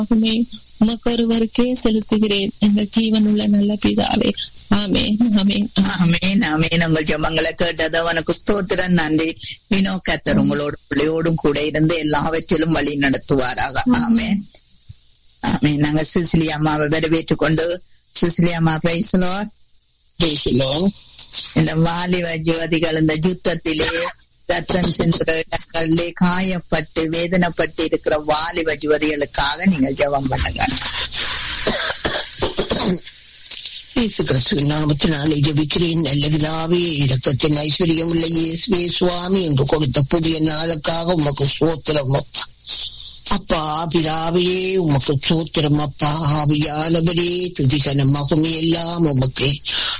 ஆகுமே உமக்கு ஒருவருக்கே செலுத்துகிறேன் எங்கள் ஜீவனுள்ள நல்ல பிதாவே ஆமேன் ஆமேன் ஆமேன் ஆமேன் உங்கள் ஜெபங்களை கேட்டது அவனுக்கு ஸ்தோத்திரம் நன்றி வினோ கத்தர் உங்களோட பிள்ளையோடும் கூட இருந்து எல்லாவற்றிலும் வழி நடத்துவாராக ஆமேன் ஆமேன் நாங்க சிசிலி அம்மாவை வரவேற்றுக் கொண்டு சிசிலி அம்மா பேசலோ பேசலாம் இந்த வாலிப ஜோதிகள் இந்த யுத்தத்திலே ரத்தம் சென்ற இடங்களிலே காயப்பட்டு வேதனைப்பட்டு இருக்கிற வாலிப ஜோதிகளுக்காக நீங்கள் ஜெபம் பண்ணுங்க இயேசு கிறிஸ்துவின் நாமத்தினாலே ஜெபிக்கிறேன் நல்ல விழாவே இரக்கத்தின் ஐஸ்வர்யம் உள்ள இயேசுவே சுவாமி என்று கொடுத்த புதிய நாளுக்காக உமக்கு சோத்திரம் அப்பா அப்பா பிதாவே உமக்கு சோத்திரம் அப்பா ஆவியானவரே துதிகன மகுமே எல்லாம் உமக்கு